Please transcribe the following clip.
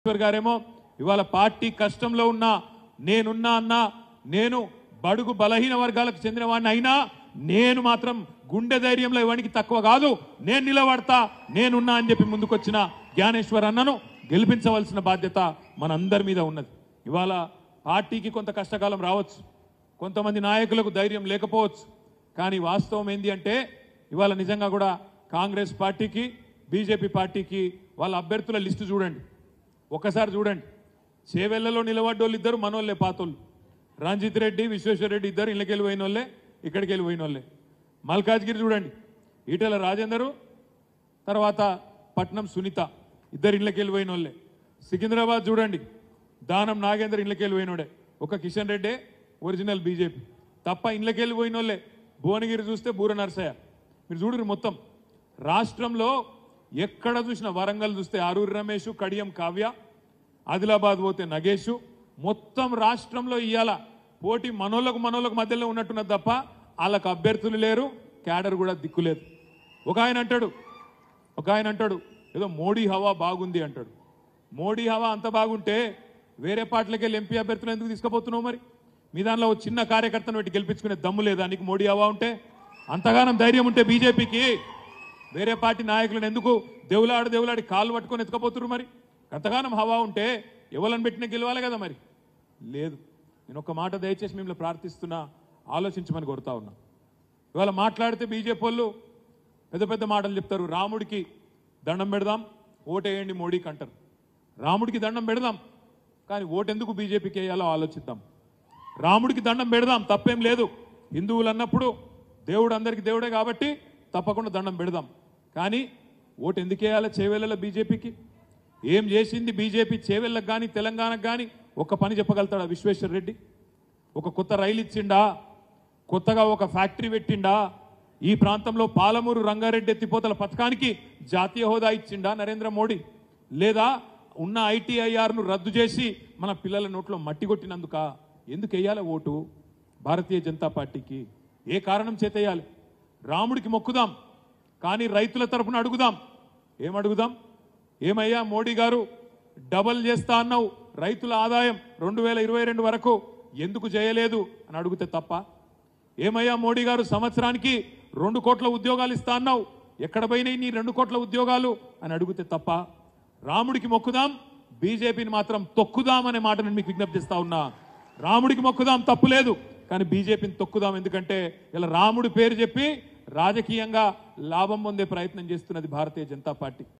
ఈశ్వర్ గారేమో ఇవాళ పార్టీ కష్టంలో ఉన్నా నేనున్నా అన్నా నేను బడుగు బలహీన వర్గాలకు చెందిన వాడిని అయినా నేను మాత్రం గుండె ధైర్యంలో ఇవానికి తక్కువ కాదు నేను నిలబడతా నేనున్నా అని చెప్పి ముందుకొచ్చిన జ్ఞానేశ్వర్ అన్నను గెలిపించవలసిన బాధ్యత మనందరి మీద ఉన్నది ఇవాళ పార్టీకి కొంత కష్టకాలం రావచ్చు కొంతమంది నాయకులకు ధైర్యం లేకపోవచ్చు కానీ వాస్తవం ఏంది అంటే ఇవాళ నిజంగా కూడా కాంగ్రెస్ పార్టీకి బీజేపీ పార్టీకి వాళ్ళ అభ్యర్థుల లిస్టు చూడండి ఒక్కసారి చూడండి చేవెళ్లలో నిలబడ్డోళ్ళు ఇద్దరు మనోళ్ళే పాతోళ్ళు రంజిత్ రెడ్డి విశ్వేశ్వర రెడ్డి ఇద్దరు ఇళ్ళకెళ్ళి పోయిన వాళ్ళే ఇక్కడికి వెళ్ళి పోయిన వాళ్ళే మల్కాజ్గిరి చూడండి ఈటెల రాజేందరు తర్వాత పట్నం సునీత ఇద్దరు ఇళ్ళకెళ్ళి పోయిన వాళ్ళే సికింద్రాబాద్ చూడండి దానం నాగేందర్ ఇళ్ళకెళ్ళి పోయినోడే ఒక కిషన్ రెడ్డే ఒరిజినల్ బీజేపీ తప్ప ఇళ్ళకెళ్ళి పోయిన వాళ్ళే భువనగిరి చూస్తే బూర నరసయ్య మీరు చూడరు మొత్తం రాష్ట్రంలో ఎక్కడ చూసిన వరంగల్ చూస్తే ఆరూరి రమేష్ కడియం కావ్య ఆదిలాబాద్ పోతే నగేష్ మొత్తం రాష్ట్రంలో ఇయ్యాల పోటీ మనోళ్ళకు మనోళ్ళకు మధ్యలో ఉన్నట్టున్నది తప్ప వాళ్ళకు అభ్యర్థులు లేరు క్యాడర్ కూడా దిక్కులేదు ఒక ఆయన అంటాడు ఒక ఆయన అంటాడు ఏదో మోడీ హవా బాగుంది అంటాడు మోడీ హవా అంత బాగుంటే వేరే పార్టీలకి వెళ్ళి ఎంపీ అభ్యర్థులు ఎందుకు తీసుకుపోతున్నావు మరి మీ దానిలో ఓ చిన్న కార్యకర్తను పెట్టి గెలిపించుకునే దమ్ము లేదా నీకు మోడీ హవా ఉంటే అంతగానం ధైర్యం ఉంటే బీజేపీకి వేరే పార్టీ నాయకులను ఎందుకు దేవులాడు దేవులాడి కాళ్ళు పట్టుకొని ఎత్తుకపోతున్నారు మరి అంతగానం హవా ఉంటే ఎవరిని పెట్టినా గెలవాలి కదా మరి లేదు నేను ఒక మాట దయచేసి మిమ్మల్ని ప్రార్థిస్తున్నా ఆలోచించమని కోరుతా ఉన్నా ఇవాళ మాట్లాడితే బీజేపీ వాళ్ళు పెద్ద పెద్ద మాటలు చెప్తారు రాముడికి దండం పెడదాం ఓటేయండి మోడీకి అంటారు రాముడికి దండం పెడదాం కానీ ఓటెందుకు బీజేపీకి వేయాలో ఆలోచిద్దాం రాముడికి దండం పెడదాం తప్పేం లేదు హిందువులు అన్నప్పుడు దేవుడు అందరికి దేవుడే కాబట్టి తప్పకుండా దండం పెడదాం కానీ ఓటు ఎందుకు వేయాలి చేవెళ్ళ బీజేపీకి ఏం చేసింది బీజేపీ చేవెళ్ళకు కానీ తెలంగాణకు కానీ ఒక్క పని చెప్పగలుగుతాడా విశ్వేశ్వర్ రెడ్డి ఒక కొత్త రైలు ఇచ్చిండా కొత్తగా ఒక ఫ్యాక్టరీ పెట్టిండా ఈ ప్రాంతంలో పాలమూరు రంగారెడ్డి ఎత్తిపోతల పథకానికి జాతీయ హోదా ఇచ్చిండా నరేంద్ర మోడీ లేదా ఉన్న ఐటీఐఆర్ను రద్దు చేసి మన పిల్లల నోట్లో మట్టి కొట్టినందుక ఎందుకు వేయాలి ఓటు భారతీయ జనతా పార్టీకి ఏ కారణం చేతేయాలి రాముడికి మొక్కుదాం కానీ రైతుల తరపున అడుగుదాం ఏం అడుగుదాం ఏమయ్యా మోడీ గారు డబల్ చేస్తా అన్నావు రైతుల ఆదాయం రెండు వేల ఇరవై రెండు వరకు ఎందుకు చేయలేదు అని అడిగితే తప్ప ఏమయ్యా మోడీ గారు సంవత్సరానికి రెండు కోట్ల ఉద్యోగాలు ఇస్తా అన్నావు ఎక్కడ పోయినాయి నీ రెండు కోట్ల ఉద్యోగాలు అని అడిగితే తప్ప రాముడికి మొక్కుదాం బీజేపీని మాత్రం తొక్కుదాం అనే మాట నేను మీకు విజ్ఞప్తి చేస్తా ఉన్నా రాముడికి మొక్కుదాం తప్పు లేదు కానీ బీజేపీని తొక్కుదాం ఎందుకంటే ఇలా రాముడి పేరు చెప్పి రాజకీయంగా లాభం పొందే ప్రయత్నం చేస్తున్నది భారతీయ జనతా పార్టీ